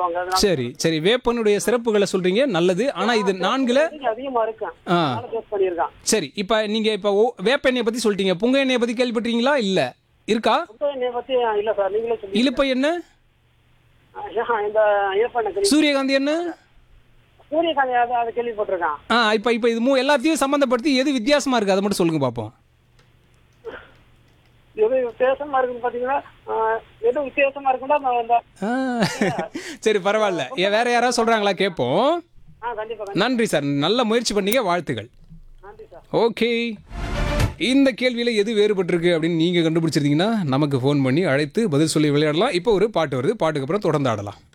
சொல்லுவாங்க அதனால சரி சரி வேப்பனுடைய சிறப்புகளை சொல்றீங்க நல்லது ஆனா இது நான்குல கொஞ்சம் அதிகமா இருக்கும் ஆ அதனால டேஸ்ட் பண்ணியிருக்கான் சரி இப்போ நீங்க இப்போ ஓ- வேப்ப எண்ணெயை பத்தி சொல்லிட்டீங்க புங்க எண்ணெயை பத்தி கேள்விப்பட்டீங்களா இல்ல இருக்கா புத்தக எண்ணெயை பத்தி ஆ, இல்ல சார் நீங்களே சொல்லி இழுப்ப எண்ணெய் இந்த இயற்பண்ண சூரியகாந்தி எண்ணெய் சூரியகாந்தி அதை அதை கேள்விப்பட்டிருக்கான் ஆ இப்போ இப்போ இது மூ எல்லாத்தையும் சம்மந்தப்படுத்தி எது வித்தியாசமா இருக்கு அதை மட்டும் சொல்லுங்க பார்ப்போம் எது வித்தியாசமா இருக்குன்னு பாத்தீங்கன்னா ஆ, எது வித்தியாசமா இருக்குன்னா நான் இந்த ஆ, சரி பரவாயில்ல ஏன் வேற யாராவது சொல்றாங்களா கேட்போம் ஆ கண்டிப்பா கண்டிப்பா. நன்றி சார் நல்ல முயற்சி பண்ணீங்க வாழ்த்துக்கள் நன்றி சார் ஓகே இந்த கேள்வியில் எது வேறுபட்டிருக்கு அப்படின்னு நீங்கள் கண்டுபிடிச்சிருந்தீங்கன்னா நமக்கு ஃபோன் பண்ணி அழைத்து பதில் சொல்லி விளையாடலாம் இப்போ ஒரு பாட்டு வருது பாட்டுக்கு அப்புறம் தொடர்ந்து ஆடலாம்